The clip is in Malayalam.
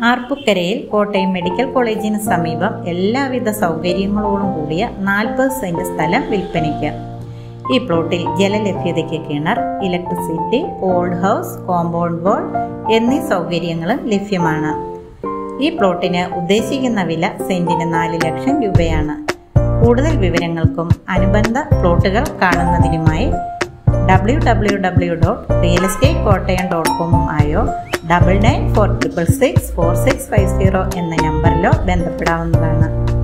ആർപ്പുക്കരയിൽ കോട്ടയം മെഡിക്കൽ കോളേജിന് സമീപം എല്ലാവിധ സൗകര്യങ്ങളോടും കൂടിയ നാൽപ്പത് സെന്റ് സ്ഥലം വിൽപ്പനയ്ക്ക് ഈ പ്ലോട്ടിൽ ജലലഭ്യതയ്ക്ക് കിണർ electricity old house compound wall എന്നീ സൗകര്യങ്ങളും ലഭ്യമാണ് ഈ പ്ലോട്ടിന് ഉദ്ദേശിക്കുന്ന വില സെന്റിന് നാല് ലക്ഷം രൂപയാണ് കൂടുതൽ വിവരങ്ങൾക്കും അനുബന്ധ പ്ലോട്ടുകൾ കാണുന്നതിനുമായി W W W dot real estate Kottayam dot കോമും ആയോ double nine four triple six four six five zero എന്ന നമ്പറിലോ ബന്ധപ്പെടാവുന്നതാണ്